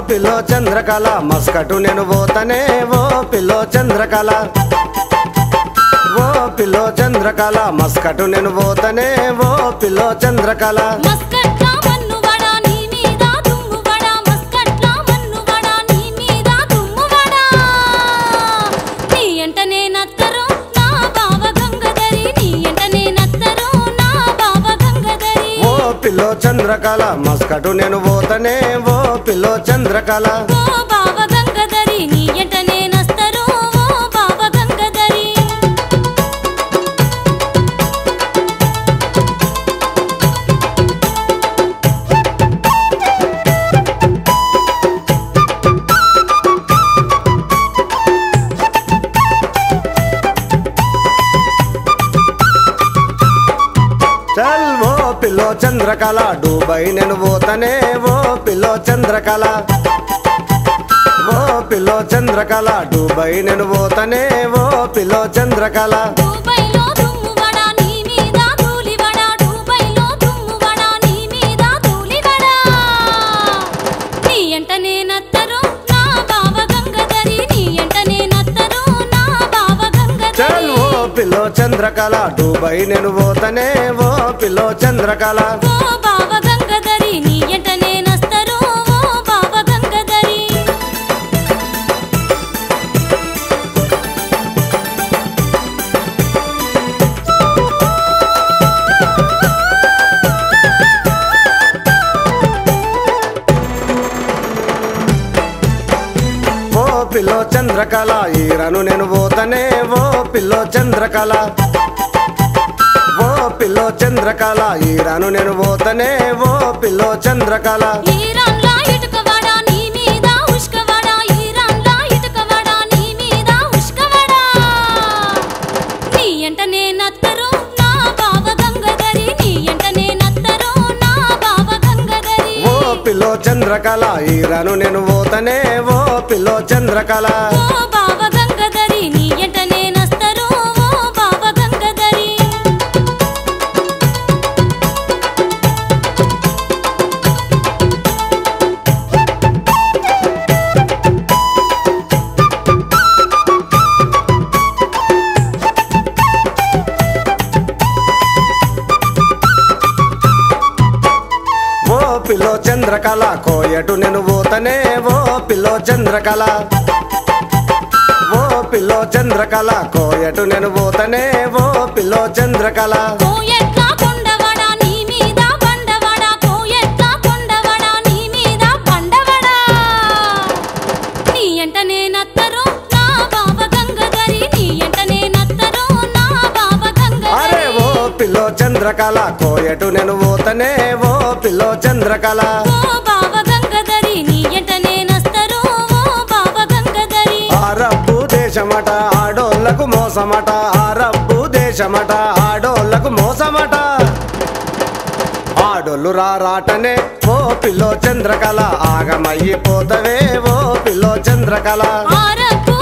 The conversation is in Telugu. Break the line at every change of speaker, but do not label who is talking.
పిల్లో చంద్రకళ మస్కటు నేను పోతనే ఓ పిల్లో చంద్రకళ ఓ పిల్లో చంద్రకళ మస్కటు నేను పోతనే ఓ పిల్లో చంద్రకళ
మస్కట్ల మన్నువడ నీ మీద దుమ్మువడ మస్కట్ల మన్నువడ నీ మీద దుమ్మువడ నీ ఎంటనే నత్తరు నా బావ గంగధరి నీ ఎంటనే నత్తరు నా బావ గంగధరి
ఓ పిల్లో చంద్రకళ మస్కటు నేను పోతనే ఓ పిల్లో చంద్రకళ
ఓ బావ గంగధరి నీ ఎంటనే నస్తరు ఓ బావ గంగధరి
చల్ ఓ పిల్లో చంద్రకళ డూబై నేను పోతనే ఓ పిల్లో చంద్రకళ ఓ పిల్లో చంద్రకళ డూబై నేను పోతనే ఓ పిల్లో చంద్రకళ
దుబాయ్లో దుమ్మువడ నీ మీద ధూళివడ దుబాయ్లో దుమ్మువడ నీ మీద ధూళివడ నీ ఎంటనే నత్తరు నా బావ గంగధరి నీ ఎంటనే నత్తరు నా బావ
చల్
గంగధరి
ఓ పిల్లో చంద్రకళ డూబై నేను పోతనే ఓ పిల్లో చంద్రకళ
ఓ బావ గంగధరి నీ ఎంటనే నస్తరు ఓ బావ గంగధరి
ఓ పిల్లో చంద్రకళ ఈరను నేను పోతనే ఓ పిల్లో చంద్రకళ ఓ పిల్లో చంద్రకళ ఈరను నేను పోతనే ఓ పిల్లో చంద్రకళ
ఈరాన్లా ఇటుకవడ నీ మీద ఉష్కవడ ఈరాన్లా ఇటుకవడ నీ మీద ఉష్కవడ నీ ఎంటనే నత్తరు నా బావ గంగధరి నీ ఎంటనే నత్తరు నా బావ గంగధరి
ఓ పిల్లో చంద్రకళ ఈరను నేను పోతనే ఓ పిల్లో చంద్రకళ
ఓ బావ గంగధరి నీ ఎంటనే నస్తరు ఓ బావ గంగధరి
ఓ పిల్లో చంద్రకళ కోయటు నేను పోతనే ఓ పిల్లో చంద్రకళ ఓ పిల్లో చంద్రకళ కోయటు నేను పోతనే ఓ పిల్లో చంద్రకళ
కోయట్ల కొండవడ నీ మీద బండవడ కోయట్ల కొండవడ నీ మీద బండవడ నీ ఎంటనే నత్తరు నా బావ గంగధరి నీ ఎంటనే నత్తరు నా బావ
అరే
గంగధరి
ఓ పిల్లో చంద్రకళ కోయటు నేను పోతనే ఓ పిల్లో చంద్రకళ
ఓ బావ గంగధరి నీ ఎంటనే నస్తరు ఓ బావ గంగధరి
ఆరబ్బు దేశమట ఆడోళ్లకు మోసమట ఆరబ్బు దేశమట ఆడోళ్లకు మోసమట ఆడోళ్ళు రారాటనే ఓ పిల్లో చంద్రకళ ఆగమయ్యిపోతవే ఓ పిల్లో చంద్రకళ
ఆరపు